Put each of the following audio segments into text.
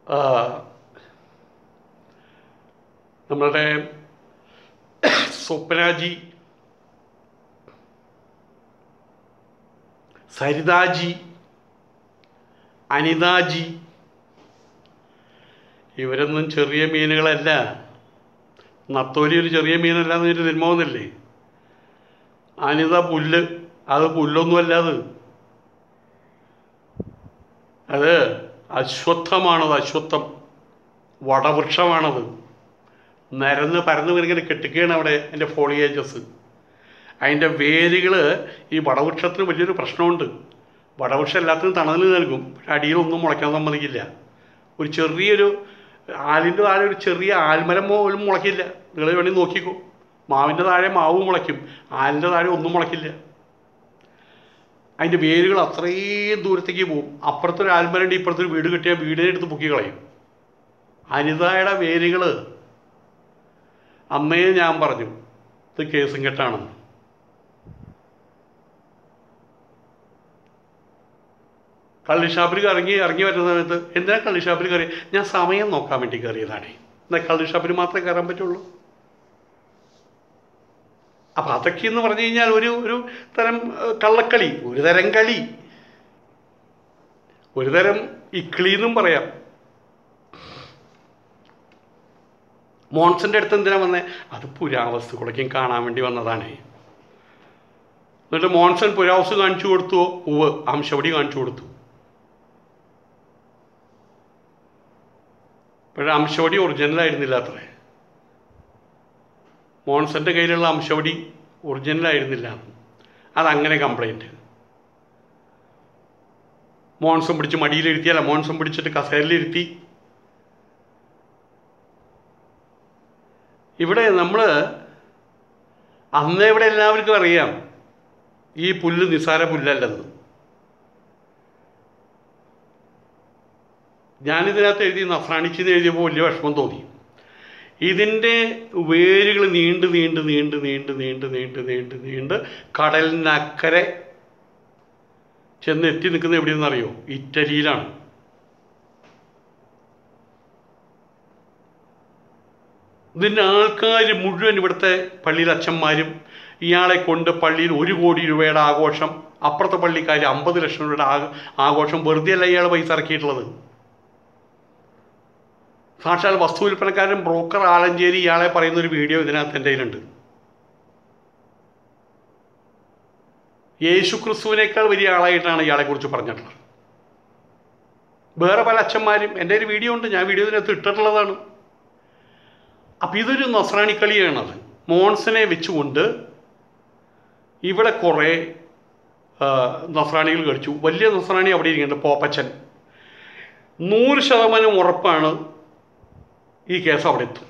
ആ, നമ്മളുടെ സ്വപ്നാജി സരിതാജി അനിതാജി ഇവരൊന്നും ചെറിയ മീനുകളല്ല നത്തോലി ഒരു ചെറിയ മീനല്ല എന്നൊരു സിനിമ അനിത പുല്ല് അത് പുല്ലൊന്നുമല്ല അത് അത് അശ്വത്ഥമാണത് അശ്വത്ഥം വടവൃക്ഷമാണത് നിരന്ന് പരന്ന് ഇങ്ങനെ കെട്ടിക്കുകയാണ് അവിടെ എൻ്റെ ഫോളിയേജസ് അതിൻ്റെ വേരുകൾ ഈ വടവൃക്ഷത്തിന് വലിയൊരു പ്രശ്നമുണ്ട് വടവൃക്ഷം എല്ലാത്തിനും തണൽ നൽകും പക്ഷെ അടിയിലൊന്നും മുളയ്ക്കാൻ സമ്മതിക്കില്ല ഒരു ചെറിയൊരു ആലിൻ്റെ താഴെ ഒരു ചെറിയ ആൽമരം പോലും മുളയ്ക്കില്ല നിങ്ങൾ വേണമെങ്കിൽ നോക്കിക്കോ മാവിൻ്റെ താഴെ മാവ് മുളയ്ക്കും ആലിൻ്റെ താഴെ ഒന്നും മുളയ്ക്കില്ല അതിൻ്റെ വേരുകൾ അത്രയും ദൂരത്തേക്ക് പോകും അപ്പുറത്തൊരു ആൽമരണ്ട് ഇപ്പുറത്തൊരു വീട് കെട്ടിയാൽ വീടിനെ എടുത്ത് പൊക്കി കളയും അനിതയുടെ വേരുകൾ അന്നേ ഞാൻ പറഞ്ഞു ഇത് കേസും കെട്ടാണെന്ന് കള്ളിഷാപ്പിൽ ഇറങ്ങി ഇറങ്ങി വരുന്ന സമയത്ത് എന്തിനാ കള്ളിഷാപ്പിൽ കയറി ഞാൻ സമയം നോക്കാൻ വേണ്ടി കയറിയതാണ് എന്നാൽ കള്ളിഷാപ്പിൽ മാത്രമേ കയറാൻ പറ്റുള്ളൂ അപ്പം അതൊക്കെ എന്ന് പറഞ്ഞു കഴിഞ്ഞാൽ ഒരു ഒരു തരം ഏഹ്, കള്ളക്കളി ഒരു തരം കളി ഒരു തരം ഇക്കിളി എന്നും പറയാം മോൺസന്റെ അടുത്ത് എന്തിനാ വന്നേ അത് പുരാവസ്തുക്കളൊക്കെയും കാണാൻ വേണ്ടി വന്നതാണ് എന്നിട്ട് മോൺസൺ പുരാവസ്തു കാണിച്ചു കൊടുത്തു ഉവ് അംശവടി കാണിച്ചു കൊടുത്തു പക്ഷേ അംശവടി ഒറിജിനൽ ആയിരുന്നില്ല അത്രേ മോൺസന്റെ കയ്യിലുള്ള അംശവടി ഒറിജിനൽ ആയിരുന്നില്ല അതങ്ങനെ കംപ്ലൈൻറ്റ് മോൺസൺ പിടിച്ച് മടിയിലിരുത്തിയല്ല മോൺസൺ പിടിച്ചിട്ട് കസേരയിലിരുത്തി ഇവിടെ നമ്മൾ അന്ന് ഇവിടെ എല്ലാവർക്കും അറിയാം ഈ പുല്ല് നിസ്സാര പുല്ലല്ലെന്ന് ഞാനിതിനകത്ത് എഴുതി നഫ്രാണിച്ചിന്ന് എഴുതിയപ്പോൾ വലിയ വിഷമം തോന്നി ഇതിൻ്റെ വേരുകൾ നീണ്ട് നീണ്ട് നീണ്ട് നീണ്ട് നീണ്ട് നീണ്ട് നീണ്ട് നീണ്ട് കടലിനക്കരെ ചെന്ന് എത്തി നിൽക്കുന്നത് എവിടെയെന്ന് അറിയോ ഇറ്റലിയിലാണ് ഇതിൻ്റെ ആൾക്കാർ മുഴുവൻ ഇവിടുത്തെ പള്ളിയിൽ അച്ഛന്മാരും ഇയാളെ കൊണ്ട് പള്ളിയിൽ ഒരു കോടി രൂപയുടെ ആഘോഷം അപ്പുറത്തെ പള്ളിക്കാർ അമ്പത് ലക്ഷം രൂപയുടെ ആ ആഘോഷം വെറുതെ അല്ല ഇയാൾ പൈസ ഇറക്കിയിട്ടുള്ളത് സാക്ഷാൽ വസ്തു വിൽപ്പനക്കാരൻ ബ്രോക്കർ ആലഞ്ചേരി ഇയാളെ പറയുന്ന ഒരു വീഡിയോ ഇതിനകത്ത് എൻ്റെ കയ്യിലുണ്ട് യേശു ക്രിസ്തുവിനേക്കാൾ വലിയ ആളായിട്ടാണ് ഇയാളെക്കുറിച്ച് പറഞ്ഞിട്ടുള്ളത് വേറെ പല അച്ഛന്മാരും എൻ്റെ ഒരു വീഡിയോ ഉണ്ട് ഞാൻ വീഡിയോ ഇതിനകത്ത് ഇട്ടിട്ടുള്ളതാണ് അപ്പം ഇതൊരു നസ്രാണി കളിയാണത് മോൺസനെ വെച്ചുകൊണ്ട് ഇവിടെ കുറേ ആ, നസ്രാണികൾ കളിച്ചു വലിയ നസ്രാണി അവിടെ ഇരിക്കുന്നുണ്ട് പോപ്പച്ചൻ നൂറ് ശതമാനം ഉറപ്പാണ് ഈ കേസ് അവിടെ എത്തും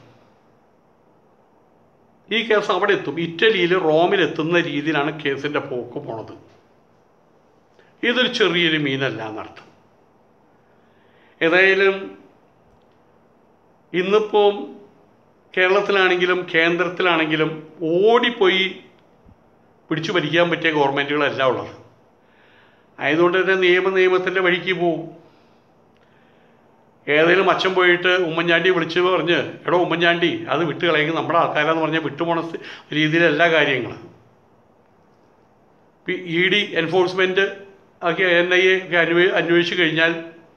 ഈ കേസ് അവിടെ എത്തും ഇറ്റലിയിൽ റോമിലെത്തുന്ന രീതിയിലാണ് കേസിൻ്റെ പോക്ക് പോണത് ഇതൊരു ചെറിയൊരു മീനല്ല എന്നർത്ഥം ഏതായാലും ഇന്നിപ്പോൾ കേരളത്തിലാണെങ്കിലും കേന്ദ്രത്തിലാണെങ്കിലും ഓടിപ്പോയി പിടിച്ചു ഭരിക്കാൻ പറ്റിയ ഗവൺമെൻറ്റുകളല്ല ഉള്ളത് ആയതുകൊണ്ട് തന്നെ നിയമ നിയമത്തിൻ്റെ വഴിക്ക് പോവും ഏതെങ്കിലും അച്ഛൻ പോയിട്ട് ഉമ്മൻചാണ്ടി വിളിച്ച് പറഞ്ഞ് എടോ ഉമ്മൻചാണ്ടി അത് വിട്ട് കളയെങ്കിൽ നമ്മുടെ ആൾക്കാരാന്ന് പറഞ്ഞാൽ വിട്ടുപോണ സ്ഥ- രീതിയിലല്ല കാര്യങ്ങൾ ഇ ഡി എൻഫോഴ്സ്മെൻറ്റ് ഒക്കെ എൻ ഐ എ ഒക്കെ അന്വേ അന്വേഷിച്ച് കഴിഞ്ഞാൽ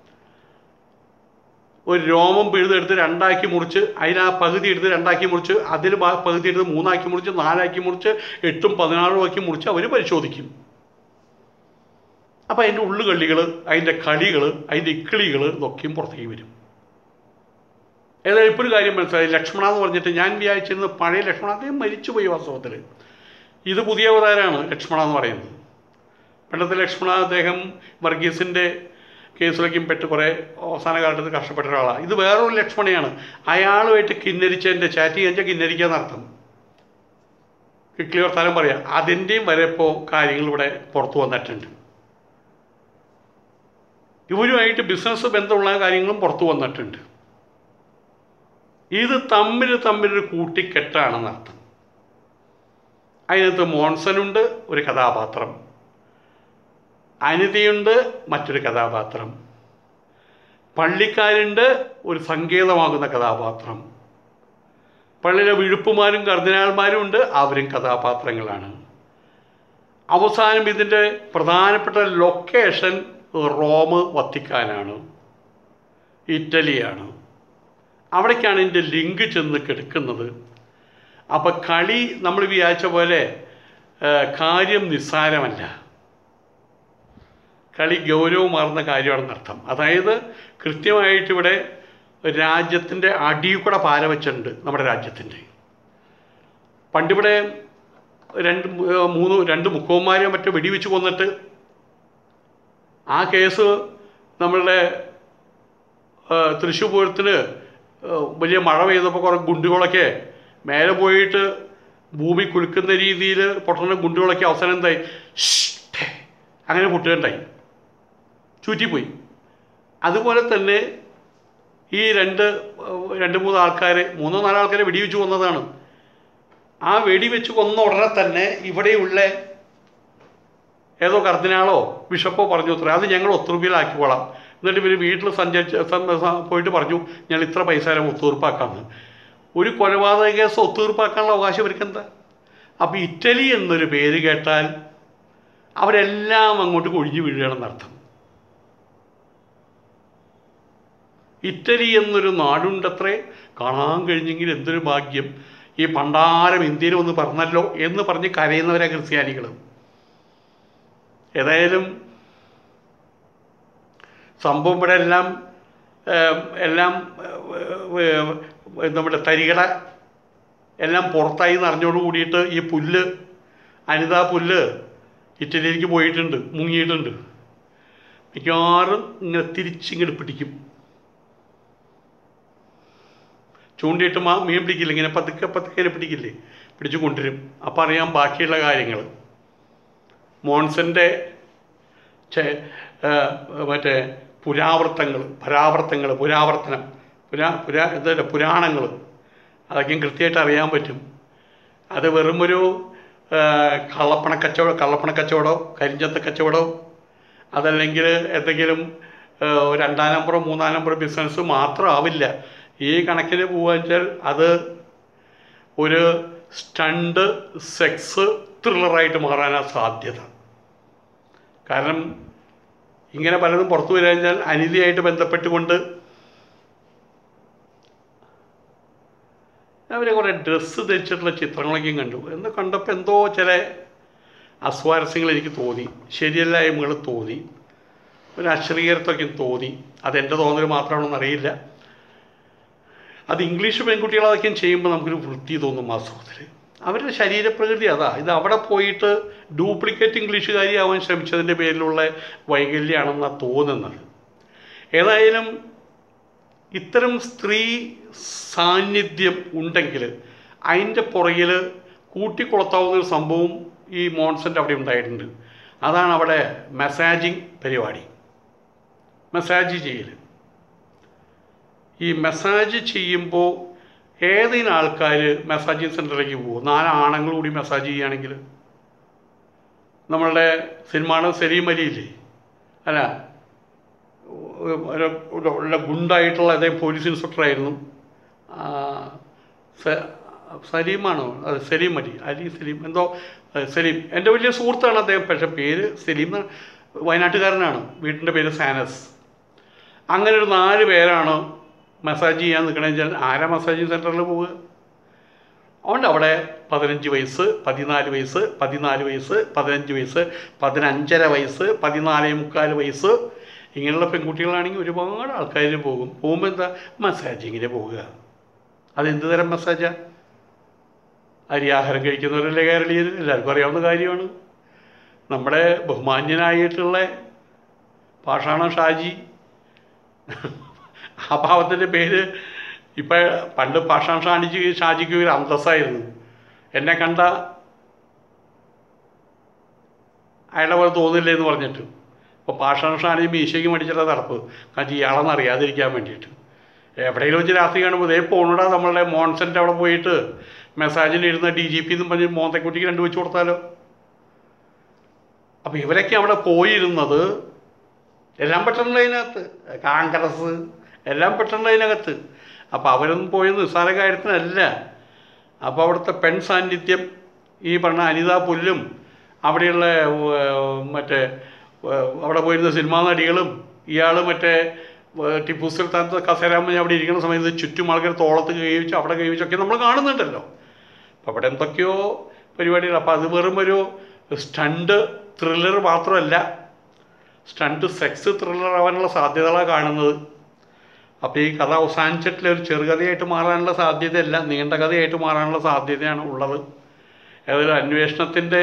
ഒരു രോമം പിഴുതെടുത്ത് രണ്ടാക്കി മുറിച്ച് അതിന് ആ പകുതി എടുത്ത് രണ്ടാക്കി മുറിച്ച് അതിൽ ബാ- പകുതി എടുത്ത് മൂന്നാക്കി മുറിച്ച് നാലാക്കി മുറിച്ച് എട്ടും പതിനാറും ആക്കി മുറിച്ച് അവർ പരിശോധിക്കും അപ്പം അതിൻ്റെ ഉള്ളുകളികൾ അതിൻ്റെ കളികൾ അതിൻ്റെ ഇക്കിളികൾ ഇതൊക്കെയും പുറത്തേക്ക് വരും ഏതായാലും ഇപ്പോൾ ഒരു കാര്യം മനസ്സിലായി ലക്ഷ്മണ എന്ന് പറഞ്ഞിട്ട് ഞാൻ വിചാരിച്ചിരുന്നത് പഴയ ലക്ഷ്മണ അദ്ദേഹം മരിച്ചുപോയി വാസ്തവത്തിൽ ഇത് പുതിയ അവതാരമാണ് ലക്ഷ്മണ എന്ന് പറയുന്നത് പണ്ടത്തെ ലക്ഷ്മണ അദ്ദേഹം വർഗീസിൻ്റെ കേസിലേക്കും പെട്ട് കുറേ അവസാന കാലത്ത് കഷ്ടപ്പെട്ട ഒരാളാണ് ഇത് വേറൊരു ലക്ഷ്മണയാണ് അയാളുമായിട്ട് കിന്നരിച്ചതിൻ്റെ ചാറ്റ് ചെയ്യാൻ കിന്നരിക്കുക എന്നർത്ഥം കിക്കിളി വർത്താനം പറയാം അതിൻ്റെയും വരെ ഇപ്പോൾ കാര്യങ്ങൾ ഇവിടെ പുറത്തു വന്നിട്ടുണ്ട് ഇവരുമായിട്ട് ബിസിനസ് ബന്ധമുള്ള കാര്യങ്ങളും പുറത്തു വന്നിട്ടുണ്ട് ഇത് തമ്മിൽ തമ്മിലൊരു കൂട്ടിക്കെട്ടാണെന്നർത്ഥം അതിനകത്ത് മോൺസനുണ്ട് ഒരു കഥാപാത്രം അനിതയുണ്ട് മറ്റൊരു കഥാപാത്രം പള്ളിക്കാരുണ്ട് ഒരു സങ്കേതമാകുന്ന കഥാപാത്രം പള്ളിയിലെ വിഴുപ്പുമാരും കർദിനാൾമാരും ഉണ്ട് അവരും കഥാപാത്രങ്ങളാണ് അവസാനം ഇതിൻ്റെ പ്രധാനപ്പെട്ട ലൊക്കേഷൻ റോം വത്തിക്കാനാണ് ഇറ്റലിയാണ് അവിടേക്കാണ് ഇതിൻ്റെ ലിങ്ക് ചെന്ന് കിടക്കുന്നത് അപ്പോൾ കളി നമ്മൾ വിചാരിച്ച പോലെ ആ, കാര്യം നിസ്സാരമല്ല കളി ഗൗരവമാർന്ന കാര്യമാണെന്നർത്ഥം അതായത് കൃത്യമായിട്ട് ഇവിടെ രാജ്യത്തിൻ്റെ അടിയിൽ കൂടെ പാര വെച്ചിട്ടുണ്ട് നമ്മുടെ രാജ്യത്തിൻ്റെ പണ്ടിവിടെ രണ്ട് മൂ- ഏർ മൂന്ന് രണ്ട് മുക്കവന്മാരെ മറ്റോ വെടിവെച്ച് കൊന്നിട്ട് ആ കേസ് നമ്മളുടെ ഏർ തൃശ്ശൂർ പൂരത്തിന് ഏർ വലിയ മഴ പെയ്തപ്പോൾ കുറേ ഗുണ്ടുകളൊക്കെ മേലെ പോയിട്ട് ഭൂമി കുലുക്കുന്ന രീതിയിൽ പൊട്ടുന്ന ഗുണ്ടുകളൊക്കെ അവസാനം എന്തായി ഷ്ഷ്, ഠേ, അങ്ങനെ പൊട്ടുകയുണ്ടായി ചുറ്റിപ്പോയി അതുപോലെ തന്നെ ഈ രണ്ട് ഏർ രണ്ട് മൂന്ന് ആൾക്കാരെ മൂന്നോ നാലോ ആൾക്കാരെ വെടിവെച്ച് കൊന്നതാണ് ആ വെടിവെച്ച് കൊന്ന ഉടനെ തന്നെ ഇവിടെയുള്ള ഏതോ കർദിനാളോ ബിഷപ്പോ പറഞ്ഞു അത്ര അത് ഞങ്ങൾ ഒത്തുറുപ്പിയിലാക്കിക്കോളാം എന്നിട്ട് ഇവർ വീട്ടിൽ സഞ്ചരിച്ച് സം- സ- പോയിട്ട് പറഞ്ഞു ഞങ്ങൾ ഇത്ര പൈസ തരാം ഒത്തുതീർപ്പാക്കാമെന്ന് ഒരു കൊലപാതക കേസ് ഒത്തുതീർപ്പാക്കാനുള്ള അവകാശം ഇവർക്ക് എന്താ അപ്പോൾ ഇറ്റലി എന്നൊരു പേര് കേട്ടാൽ അവരെല്ലാം അങ്ങോട്ട് കൊഴിഞ്ഞു വീഴുകയാണെന്നർത്ഥം ഇറ്റലി എന്നൊരു നാടുണ്ടത്രേ കാണാൻ കഴിഞ്ഞെങ്കിൽ എന്തൊരു ഭാഗ്യം ഈ പണ്ടാരം ഇന്ത്യയിൽ ഒന്ന് പറഞ്ഞല്ലോ എന്ന് പറഞ്ഞ് കരയുന്നവരാ ക്രിസ്ത്യാനികൾ ഏതായാലും സംഭവം ഇവിടെ എല്ലാം ഏം, എല്ലാം ഏ, ഏ, നമ്മുടെ തരികട എല്ലാം പുറത്തായി എന്ന് അറിഞ്ഞോട് കൂടിയിട്ട് ഈ പുല്ല് അനിതാ പുല്ല് ഇറ്റലിയിലേക്ക് പോയിട്ടുണ്ട് മുങ്ങിയിട്ടുണ്ട് മിക്കവാറും ഇങ്ങനെ തിരിച്ചിങ്ങോട്ട് പിടിക്കും ചൂണ്ടിയിട്ട് മാ മീൻ പിടിക്കില്ല ഇങ്ങനെ പതുക്കെ പതുക്കെ ഇങ്ങനെ പിടിക്കില്ലേ പിടിച്ചു കൊണ്ടുവരും അപ്പം അറിയാം ബാക്കിയുള്ള കാര്യങ്ങൾ മോൺസൻ്റെ ചെ- ആ, മറ്റേ പുരാവർത്തങ്ങൾ പരാവർത്തങ്ങൾ പുരാവർത്തനം പുരാ പുരാ എന്താ പുരാണങ്ങൾ അതൊക്കെയും കൃത്യമായിട്ട് അറിയാൻ പറ്റും അത് വെറുമൊരു ആ, കള്ളപ്പണ കച്ചവടം കള്ളപ്പണ കച്ചവടമോ കരിഞ്ചന്ത കച്ചവടമോ അതല്ലെങ്കിൽ എന്തെങ്കിലും ആ, ഒരു രണ്ടാം നമ്പറോ മൂന്നാം നമ്പറോ ബിസിനസ് മാത്രമാവില്ല ഈ കണക്കിന് പോകാന്ന് വെച്ചാൽ അത് ഒരു സ്റ്റണ്ട് സെക്സ് ത്രില്ലറായിട്ട് മാറാനാണ് സാധ്യത കാരണം ഇങ്ങനെ പലതും പുറത്തു വരിക കഴിഞ്ഞാൽ അനിതിയായിട്ട് ബന്ധപ്പെട്ടുകൊണ്ട് അവരെ കുറേ ഡ്രസ്സ് ധരിച്ചിട്ടുള്ള ചിത്രങ്ങളൊക്കെയും കണ്ടു എന്ന് കണ്ടപ്പോൾ എന്തോ ചില അസ്വാരസ്യങ്ങൾ എനിക്ക് തോന്നി ശരിയല്ലായ്മകൾ തോന്നി ഒരു അശ്രീകരത്വമൊക്കെ തോന്നി അതെൻ്റെ തോന്നൽ മാത്രമാണെന്ന് അറിയില്ല അത് ഇംഗ്ലീഷ് പെൺകുട്ടികൾ അതൊക്കെ ചെയ്യുമ്പോൾ നമുക്കൊരു വൃത്തി തോന്നും വാസ്തവത്തിൽ അവരുടെ ശരീരപ്രകൃതി അതാ ഇത് അവിടെ പോയിട്ട് ഡ്യൂപ്ലിക്കേറ്റ് ഇംഗ്ലീഷുകാരി ആവാൻ ശ്രമിച്ചതിൻ്റെ പേരിലുള്ള വൈകല്യമാണെന്നാണ് തോന്നുന്നത് ഏതായാലും ഇത്തരം സ്ത്രീ സാന്നിധ്യം ഉണ്ടെങ്കിൽ അതിൻ്റെ പുറകിൽ കൂട്ടിക്കൊളുത്താവുന്ന ഒരു സംഭവം ഈ മോൺസൻ്റെ അവിടെ ഉണ്ടായിട്ടുണ്ട് അതാണ് അവിടെ മെസ്സാജിങ് പരിപാടി മെസ്സാജ് ചെയ്യൽ ഈ മെസ്സാജ് ചെയ്യുമ്പോൾ ഏതെങ്കിലും ആൾക്കാർ മെസ്സാജിങ് സെൻറ്ററിലേക്ക് പോകും നാല് ആണുങ്ങൾ കൂടി മെസ്സാജ് ചെയ്യുകയാണെങ്കിൽ നമ്മളുടെ സിനിമാണ് സലീം അലിയില്ലേ അല്ല ഒരു ഒരു ഉള്ള ഗുണ്ടായിട്ടുള്ള അദ്ദേഹം പോലീസ് ഇൻസ്പെക്ടറായിരുന്നു ആ, സ- സലീമാണോ അത് സലീം അലി അലി സലീം എന്തോ അത് സലീം എൻ്റെ വലിയ സുഹൃത്താണ് അദ്ദേഹം പക്ഷേ പേര് സലീം എന്ന് വയനാട്ടുകാരനാണ് വീട്ടിൻ്റെ പേര് സാനസ് അങ്ങനെ ഒരു നാല് പേരാണ് മസാജ് ചെയ്യാൻ നിൽക്കണമെന്ന് വെച്ചാൽ ആരാ മസാജിങ് സെൻറ്ററിൽ പോവുക അതുകൊണ്ട് അവിടെ പതിനഞ്ച് വയസ്സ് പതിനാല് വയസ്സ് പതിനാല് വയസ്സ് പതിനഞ്ച് വയസ്സ് പതിനഞ്ചര വയസ്സ് പതിനാലേ മുക്കാൽ വയസ്സ് ഇങ്ങനെയുള്ള പെൺകുട്ടികളാണെങ്കിൽ ഒരുപാട് ആൾക്കാർ പോകും പോകുമ്പോൾ എന്താ മസാജിങ്ങിന് പോവുക അതെന്ത് തരം മസാജാണ് അരിയാഹാരം കഴിക്കുന്നവരല്ലേ കേരളീയർ എല്ലാവർക്കും അറിയാവുന്ന കാര്യമാണ് നമ്മുടെ ബഹുമാന്യനായിട്ടുള്ള പാഷാണ ഷാജി ആ പാവത്തിൻ്റെ പേര് ഇപ്പം പണ്ട് പാഷാൺ ഷാജിക്ക് ഷാജിക്ക് ഒരു അന്തസ്സായിരുന്നു എന്നെ കണ്ട അയാളെ പോലെ തോന്നില്ല എന്ന് പറഞ്ഞിട്ട് അപ്പോൾ പാഷാൺ ഷാജി മീശയ്ക്ക് മേടിച്ചിട്ട് നടപ്പ് കാരണം ഇയാളെന്ന് അറിയാതിരിക്കാൻ വേണ്ടിയിട്ട് എവിടെയെങ്കിലും വെച്ച് രാത്രി കാണുമ്പോൾ ഇതേ പോണടാ നമ്മളുടെ മോൺസൻ്റെ അവിടെ പോയിട്ട് മെസ്സാജിന് ഇരുന്ന ഡി ജി പി എന്നും പറഞ്ഞ് മോന്തക്കുട്ടിക്ക് രണ്ട് വെച്ച് കൊടുത്താലോ അപ്പോൾ ഇവരൊക്കെ അവിടെ പോയിരുന്നത് എല്ലാം പെട്ടെന്ന് അതിനകത്ത് കോൺഗ്രസ് എല്ലാം പെട്ടെന്ന് അതിനകത്ത് അപ്പോൾ അവരൊന്നും പോയത് നിസ്സാര കാര്യത്തിനല്ല അപ്പോൾ അവിടുത്തെ പെൺ സാന്നിധ്യം ഈ പറഞ്ഞ അനിത പുല്ലും അവിടെയുള്ള ഏർ, മറ്റേ ഏർ, അവിടെ പോയിരുന്ന സിനിമാ നടികളും ഇയാൾ മറ്റേ ഏർ, ടിപ്പു സുൽത്താൻ കസേരാമൻ അവിടെ ഇരിക്കുന്ന സമയത്ത് ചുറ്റും ആൾക്കാർ തോളത്ത് കൈവച്ചു അവിടെ കൈവച്ചൊക്കെ നമ്മൾ കാണുന്നുണ്ടല്ലോ അപ്പോൾ അവിടെ എന്തൊക്കെയോ പരിപാടികൾ അപ്പോൾ അത് വെറും ഒരു സ്റ്റണ്ട് ത്രില്ലർ മാത്രമല്ല സ്റ്റണ്ട് സെക്സ് ത്രില്ലർ ആവാനുള്ള സാധ്യതകളാണ് കാണുന്നത് അപ്പോൾ ഈ കഥ അവസാനിച്ചിട്ടുള്ള ഒരു ചെറുകഥയായിട്ട് മാറാനുള്ള സാധ്യതയല്ല നീണ്ട കഥയായിട്ട് മാറാനുള്ള സാധ്യതയാണ് ഉള്ളത് അതൊരു അന്വേഷണത്തിൻ്റെ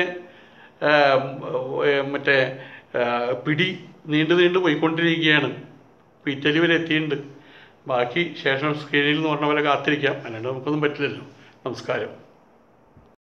മറ്റേ ആ, പിടി നീണ്ടു നീണ്ടു പോയിക്കൊണ്ടിരിക്കുകയാണ് ഇപ്പോൾ ഇറ്റലി വരെ എത്തിയിട്ടുണ്ട് ബാക്കി ശേഷം സ്ക്രീനിൽ എന്ന് പറഞ്ഞ പോലെ കാത്തിരിക്കാം അല്ലാണ്ട് നമുക്കൊന്നും പറ്റില്ലല്ലോ നമസ്കാരം